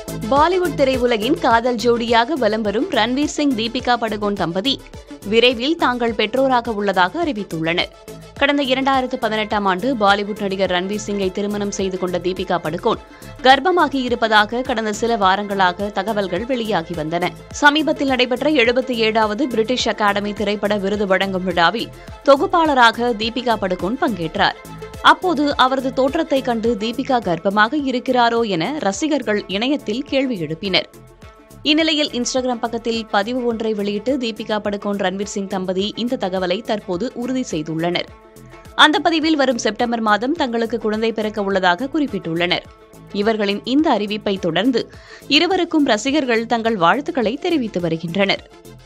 பாலிவுட் திரையுலகின் காதல் ஜோடியாக வலம் வரும் ரன்வீர் சிங் தீபிகா படுகோன் தம்பதி விரைவில் தாங்கள் பெற்றோராக உள்ளதாக அறிவித்துள்ளனர் கடந்த இரண்டாயிரத்து பதினெட்டாம் ஆண்டு பாலிவுட் நடிகர் ரன்வீர் சிங்கை திருமணம் செய்து கொண்ட தீபிகா படுகோன் கர்ப்பமாகி இருப்பதாக கடந்த சில வாரங்களாக தகவல்கள் வெளியாகி வந்தன சமீபத்தில் நடைபெற்ற எழுபத்தி ஏழாவது பிரிட்டிஷ் அகாடமி திரைப்பட விருது வழங்கும் விழாவில் தொகுப்பாளராக தீபிகா படுகோன் பங்கேற்றார் அப்போது அவரது தோற்றத்தை கண்டு தீபிகா கர்ப்பமாக இருக்கிறாரோ என ரசிகர்கள் இணையத்தில் கேள்வி எழுப்பினர் இந்நிலையில் இன்ஸ்டாகிராம் பக்கத்தில் பதிவு ஒன்றை வெளியிட்டு தீபிகா படுகோன் ரன்வீர் சிங் தம்பதி இந்த தகவலை தற்போது உறுதி செய்துள்ளனர் அந்த பதிவில் வரும் செப்டம்பர் மாதம் தங்களுக்கு குழந்தை பிறக்க உள்ளதாக குறிப்பிட்டுள்ளனர் இவர்களின் இந்த அறிவிப்பை தொடர்ந்து இருவருக்கும் ரசிகர்கள் தங்கள் வாழ்த்துக்களை தெரிவித்து வருகின்றனர்